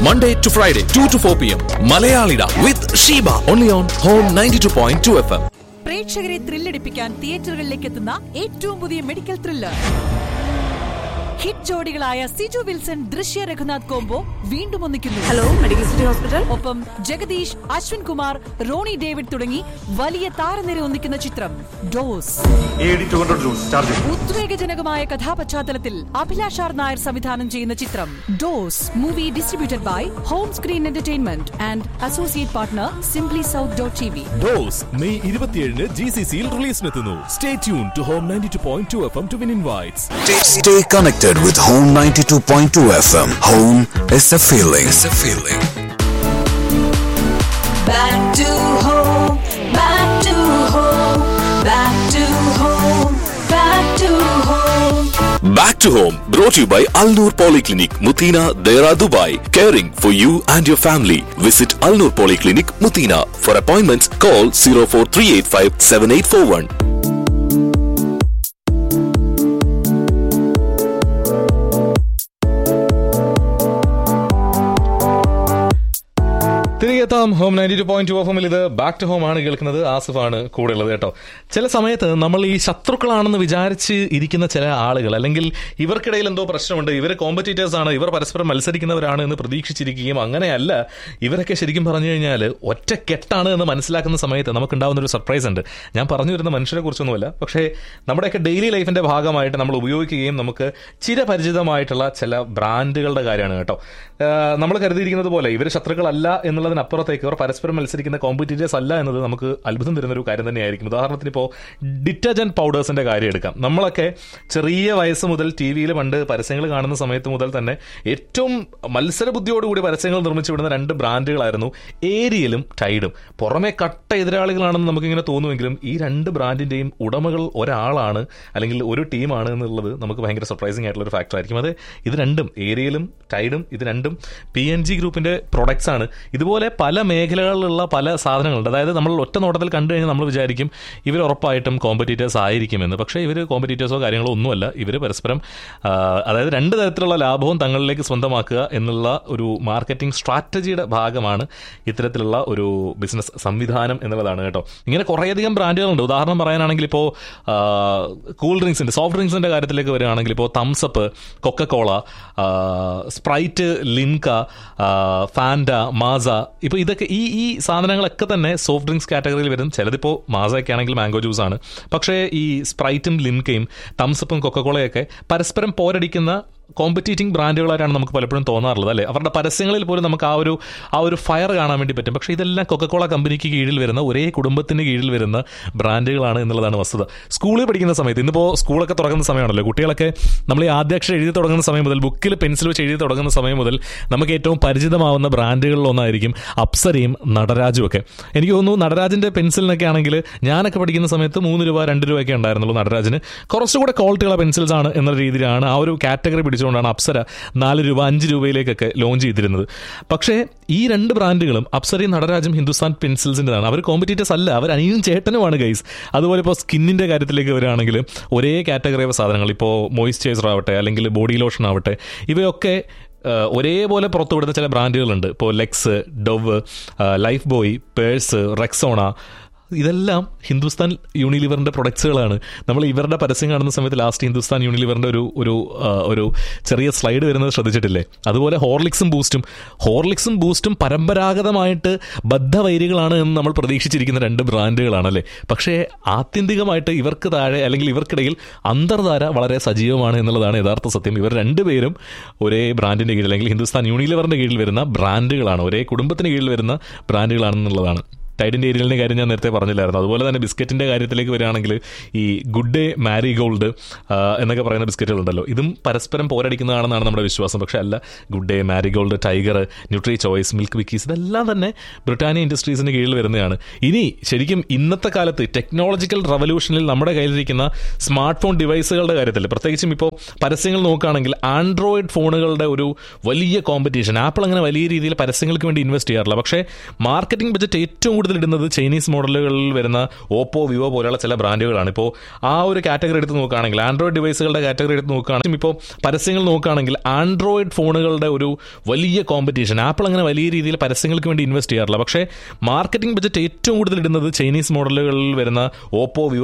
Monday to Friday, 2 to 4 p.m. Malayalida with Sheba. Only on Home 92.2 FM. പ്രേക്ഷകരെ ത്രില്ലടിപ്പിക്കാൻ തിയേറ്ററുകളിലേക്ക് എത്തുന്ന ഏറ്റവും പുതിയ മെഡിക്കൽ ത്രില്ലർ ഹിറ്റ് ജോഡികളായ സിജു വിൽസൺ ദൃശ്യ രഘുനാഥ് കോംബോ വീണ്ടും ഒന്നിക്കുന്നു ഹലോ മെഡിക്കൽ സിറ്റി ഹോസ്പിറ്റൽ ഒപ്പം ജഗദീഷ് അശ്വിൻ കുമാർ റോണി ഡേവിഡ് തുടങ്ങി വലിയ താരനിര ഒന്നിക്കുന്ന ചിത്രം dose a two hundred juice charge ഉദ്വേഗജനകമായ കഥാപശ്ചാത്തലത്തിൽ അഭിലാഷ് ആർ നായർ സംവിധാനം ചെയ്യുന്ന ചിത്രം dose movie distributed by home screen entertainment and associate partner simply south dot T V dose May ഇരുപത്തിയേഴിന് ജി സി സിയിൽ റിലീസിനെത്തുന്നു stay tune to home ninety two point two F M to win invites Stay, stay connected with Home 92.2 FM. Home is a feeling. It's a feeling. Back to home, back to home, back to home, back to home. Back to home, brought to you by Al Noor Polyclinic, Mutina, Dera, Dubai. Caring for you and your family. Visit Al Noor Polyclinic, Mutina. For appointments, call 04385 7841. തിരികെ എത്താം home ninety two point two എഫിൽ ഇത് back to home ആണ് കേൾക്കുന്നത് ആസിഫാണ് കൂടെ ഉള്ളത് കേട്ടോ ചില സമയത്ത് നമ്മൾ ഈ ശത്രുക്കളാണെന്ന് വിചാരിച്ച് ഇരിക്കുന്ന ചില ആളുകൾ അല്ലെങ്കിൽ ഇവർക്കിടയിൽ എന്തോ പ്രശ്നമുണ്ട് ഇവർ കോമ്പറ്റീറ്റേഴ്സ് ആണ് ഇവർ പരസ്പരം മത്സരിക്കുന്നവരാണ് എന്ന് പ്രതീക്ഷിച്ചിരിക്കുകയും അങ്ങനെയല്ല ഇവരൊക്കെ ശരിക്കും പറഞ്ഞു കഴിഞ്ഞാൽ ഒറ്റ കെട്ടാണ് എന്ന് മനസ്സിലാക്കുന്ന സമയത്ത് നമുക്കുണ്ടാവുന്ന ഒരു സർപ്രൈസ് ഉണ്ട് ഞാൻ പറഞ്ഞു വരുന്ന മനുഷ്യരെ കുറിച്ചൊന്നുമല്ല പക്ഷേ നമ്മുടെയൊക്കെ ഡെയിലി ലൈഫിന്റെ ഭാഗമായിട്ട് നമ്മൾ ഉപയോഗിക്കുകയും നമുക്ക് ചിരപരിചിതമായിട്ടുള്ള ചില ബ്രാൻഡുകളുടെ കാര്യമാണ് കേട്ടോ നമ്മൾ കരുതിയിരിക്കുന്നത് പോലെ ഇവർ ശത്രുക്കളല്ല എന്നുള്ളതിനപ്പുറത്തേക്ക് ഇവർ പരസ്പരം മത്സരിക്കുന്ന കോമ്പറ്റീറ്റേഴ്സ് അല്ല എന്നത് നമുക്ക് അത്ഭുതം തരുന്ന ഒരു കാര്യം തന്നെയായിരിക്കും ഉദാഹരണത്തിന് ഇപ്പോൾ ഡിറ്റർജന്റ് പൗഡേഴ്സിന്റെ കാര്യം എടുക്കാം നമ്മളൊക്കെ ചെറിയ വയസ്സ് മുതൽ ടി വിയിൽ പണ്ട് പരസ്യങ്ങൾ കാണുന്ന സമയത്ത് മുതൽ തന്നെ ഏറ്റവും മത്സര ബുദ്ധിയോടുകൂടി പരസ്യങ്ങൾ നിർമ്മിച്ചു വിടുന്ന രണ്ട് ബ്രാൻഡുകളായിരുന്നു ഏരിയലും ടൈഡും പുറമെ കട്ട എതിരാളികളാണെന്ന് നമുക്കിങ്ങനെ തോന്നുമെങ്കിലും ഈ രണ്ട് ബ്രാൻഡിന്റെയും ഉടമകൾ ഒരാളാണ് അല്ലെങ്കിൽ ഒരു ടീമാണ് എന്നുള്ളത് നമുക്ക് ഭയങ്കര സർപ്രൈസിംഗ് ആയിട്ടുള്ള ഒരു ഫാക്ടർ ആയിരിക്കും അത് ഇത് രണ്ടും ഏരിയലും ടൈഡും ഇത് രണ്ടും പി എൻ ജി ഗ്രൂപ്പിന്റെ പ്രൊഡക്ട്സ് ആണ് ഇതുപോലെ പല മേഖലകളിലുള്ള പല സാധനങ്ങളുണ്ട് അതായത് നമ്മൾ ഒറ്റ നോട്ടത്തിൽ കണ്ടു കഴിഞ്ഞാൽ നമ്മൾ വിചാരിക്കും ഇവർ ഉറപ്പായിട്ടും കോമ്പറ്റീറ്റേഴ്സ് ആയിരിക്കുമെന്ന് പക്ഷേ ഇവർ കോമ്പറ്റീറ്റേഴ്സോ കാര്യങ്ങളോ ഒന്നുമല്ല ഇവർ പരസ്പരം ആ, അതായത് രണ്ട് തരത്തിലുള്ള ലാഭവും തങ്ങളിലേക്ക് സ്വന്തമാക്കുക എന്നുള്ള ഒരു മാർക്കറ്റിംഗ് സ്ട്രാറ്റജിയുടെ ഭാഗമാണ് ഇത്തരത്തിലുള്ള ഒരു ബിസിനസ് സംവിധാനം എന്നുള്ളതാണ് കേട്ടോ ഇങ്ങനെ കുറേയധികം ബ്രാൻഡുകളുണ്ട് ഉദാഹരണം പറയാനാണെങ്കിൽ ഇപ്പോൾ കൂൾ ഡ്രിങ്ക്സിൻ്റെ സോഫ്റ്റ് ഡ്രിങ്ക്സിൻ്റെ കാര്യത്തിലേക്ക് വരികയാണെങ്കിൽ ഇപ്പോൾ Thums Up Coca Cola Sprite Limca Fanta Maaza ഇപ്പോൾ ഇതൊക്കെ ഈ ഈ സാധനങ്ങളൊക്കെ തന്നെ സോഫ്റ്റ് ഡ്രിങ്ക്സ് കാറ്റഗറിയിൽ വരും ചിലതിപ്പോൾ മാസയൊക്കെ ആണെങ്കിൽ മാംഗോ ജ്യൂസ് ആണ് പക്ഷേ ഈ സ്പ്രൈറ്റും ലിംകയും തംസപ്പും കൊക്കക്കോളയൊക്കെ പരസ്പരം പോരടിക്കുന്ന കോമ്പറ്റീറ്റിംഗ് ബ്രാൻഡുകളായിട്ടാണ് നമുക്ക് പലപ്പോഴും തോന്നാറുള്ളത് അല്ലേ അവരുടെ പരസ്യങ്ങളിൽ പോലും നമുക്ക് ആ ഒരു ആ ഒരു ഫയർ കാണാൻ വേണ്ടി പറ്റും പക്ഷേ ഇതെല്ലാം കൊക്കക്കോള കമ്പനിക്ക് കീഴിൽ വരുന്ന ഒരേ കുടുംബത്തിന് കീഴിൽ വരുന്ന ബ്രാൻഡുകളാണ് എന്നുള്ളതാണ് വസ്തുത സ്കൂളിൽ പഠിക്കുന്ന സമയത്ത് ഇന്നിപ്പോൾ സ്കൂളൊക്കെ തുറക്കുന്ന സമയമാണല്ലോ കുട്ടികളൊക്കെ നമ്മൾ ഈ ആദ്യാക്ഷരം എഴുതി തുടങ്ങുന്ന സമയം മുതൽ ബുക്കിൽ പെൻസിൽ വെച്ച് എഴുതി തുടങ്ങുന്ന സമയം മുതൽ നമുക്ക് ഏറ്റവും പരിചിതമാവുന്ന ബ്രാൻഡുകളിലൊന്നായിരിക്കും അപ്സരയും നടരാജും ഒക്കെ എനിക്ക് തോന്നുന്നു നടരാജിന്റെ പെൻസിലിനൊക്കെ ആണെങ്കിൽ ഞാനൊക്കെ പഠിക്കുന്ന സമയത്ത് മൂന്ന് രൂപ രണ്ട് രൂപയൊക്കെ ഉണ്ടായിരുന്നുള്ളൂ നടരാജിന് കുറച്ചുകൂടെ ക്വാളിറ്റിയുള്ള പെൻസിൽസ് ആണ് എന്ന രീതിയിലാണ് ആ ഒരു കാറ്റഗറി പിടിച്ചുകൊണ്ടാണ് അപ്സര നാല് രൂപ അഞ്ച് രൂപയിലേക്കൊക്കെ ലോഞ്ച് ചെയ്തിരുന്നത് പക്ഷേ ഈ രണ്ട് ബ്രാൻഡുകളും അപ്സരയും നടരാജും ഹിന്ദുസ്ഥാൻ പെൻസിൽസിൻ്റെതാണ് അവർ കോമ്പറ്റീറ്റേഴ്സ് അല്ല അവർ അനിയും ചേട്ടനുമാണ് ഗൈസ് അതുപോലെ ഇപ്പോൾ സ്കിന്നിൻ്റെ കാര്യത്തിലേക്ക് വരികയാണെങ്കിൽ ഒരേ കാറ്റഗറി ഓഫ് സാധനങ്ങൾ ഇപ്പോൾ മോയ്സ്ചറൈസർ ആവട്ടെ അല്ലെങ്കിൽ ബോഡി ലോഷൻ ആവട്ടെ ഇവയൊക്കെ ഏഹ്, ഒരേപോലെ പുറത്തുവിടുന്ന ചില ബ്രാൻഡുകളുണ്ട് ഇപ്പോൾ Lux Dove Lifebuoy Pears Rexona ഇതെല്ലാം ഹിന്ദുസ്ഥാൻ യൂണിലിവറിന്റെ പ്രൊഡക്ട്സുകളാണ് നമ്മൾ ഇവരുടെ പരസ്യം കാണുന്ന സമയത്ത് ലാസ്റ്റ് ഹിന്ദുസ്ഥാൻ യൂണിലിവറിന്റെ ഒരു ഒരു ആ, ഒരു ചെറിയ സ്ലൈഡ് വരുന്നത് ശ്രദ്ധിച്ചിട്ടില്ലേ അതുപോലെ ഹോർലിക്സും ബൂസ്റ്റും ഹോർലിക്സും ബൂസ്റ്റും പരമ്പരാഗതമായിട്ട് ബദ്ധവൈരികളാണ് എന്ന് നമ്മൾ പ്രതീക്ഷിച്ചിരിക്കുന്ന രണ്ട് ബ്രാൻഡുകളാണല്ലേ പക്ഷേ ആത്യന്തികമായിട്ട് ഇവർക്ക് താഴെ അല്ലെങ്കിൽ ഇവർക്കിടയിൽ അന്തർധാര വളരെ സജീവമാണ് എന്നുള്ളതാണ് യഥാർത്ഥ സത്യം ഇവർ രണ്ടുപേരും ഒരേ ബ്രാൻഡിന്റെ കീഴിൽ അല്ലെങ്കിൽ ഹിന്ദുസ്ഥാൻ യൂണിലിവറിന്റെ കീഴിൽ വരുന്ന ബ്രാൻഡുകളാണ് ഒരേ കുടുംബത്തിന് കീഴിൽ വരുന്ന ബ്രാൻഡുകളാണെന്നുള്ളതാണ് ടൈഡിൻ്റെ ഏരിയലിൻ്റെ കാര്യം ഞാൻ നേരത്തെ പറഞ്ഞില്ലായിരുന്നു അതുപോലെ തന്നെ ബിസ്ക്കറ്റിൻ്റെ കാര്യത്തിലേക്ക് വരികയാണെങ്കിൽ ഈ ഗുഡ് ഡേ മാരി ഗോൾഡ് എന്നൊക്കെ പറയുന്ന ബിസ്ക്കറ്റുകളുണ്ടല്ലോ ഇതും പരസ്പരം പോരടിക്കുന്നതാണെന്നാണ് നമ്മുടെ വിശ്വാസം പക്ഷേ അല്ല Good Day Marie Gold Tiger NutriChoice Milk Bikis ഇതെല്ലാം തന്നെ ബ്രിട്ടാനിയ ഇൻഡസ്ട്രീസിന് കീഴിൽ വരുന്നതാണ് ഇനി ശരിക്കും ഇന്നത്തെ കാലത്ത് ടെക്നോളജിക്കൽ റവല്യൂഷനിൽ നമ്മുടെ കയ്യിലിരിക്കുന്ന സ്മാർട്ട് ഫോൺ ഡിവൈസുകളുടെ കാര്യത്തിൽ പ്രത്യേകിച്ചും ഇപ്പോൾ പരസ്യങ്ങൾ നോക്കുകയാണെങ്കിൽ ആൻഡ്രോയിഡ് ഫോണുകളുടെ ഒരു വലിയ കോമ്പറ്റീഷൻ ആപ്പിൾ അങ്ങനെ വലിയ രീതിയിൽ പരസ്യങ്ങൾക്ക് വേണ്ടി ഇൻവെസ്റ്റ് ചെയ്യാറില്ല പക്ഷേ മാർക്കറ്റിംഗ് ബജറ്റ് ഏറ്റവും കൂടുതൽ കൂടുതൽ ഇടുന്നത് ചൈനീസ് മോഡലുകളിൽ വരുന്ന ഓപ്പോ വിവോ പോലെയുള്ള ചില ബ്രാൻഡുകളാണ് ഇപ്പോൾ ആ ഒരു കാറ്റഗറി എടുത്ത് നോക്കുകയാണെങ്കിൽ ആൻഡ്രോയിഡ് ഡിവൈസുകളുടെ കാറ്റഗറി എടുത്ത് നോക്കുകയാണെങ്കിൽ ഇപ്പോൾ പരസ്യങ്ങൾ നോക്കുകയാണെങ്കിൽ ആൻഡ്രോയിഡ് ഫോണുകളുടെ ഒരു വലിയ കോമ്പറ്റീഷൻ ആപ്പിൾ അങ്ങനെ വലിയ രീതിയിൽ പരസ്യങ്ങൾക്ക് വേണ്ടി ഇൻവെസ്റ്റ് ചെയ്യാറില്ല പക്ഷേ മാർക്കറ്റിംഗ് ബജറ്റ് ഏറ്റവും കൂടുതൽ ഇടുന്നത് ചൈനീസ് മോഡലുകളിൽ വരുന്ന ഓപ്പോ വിവോ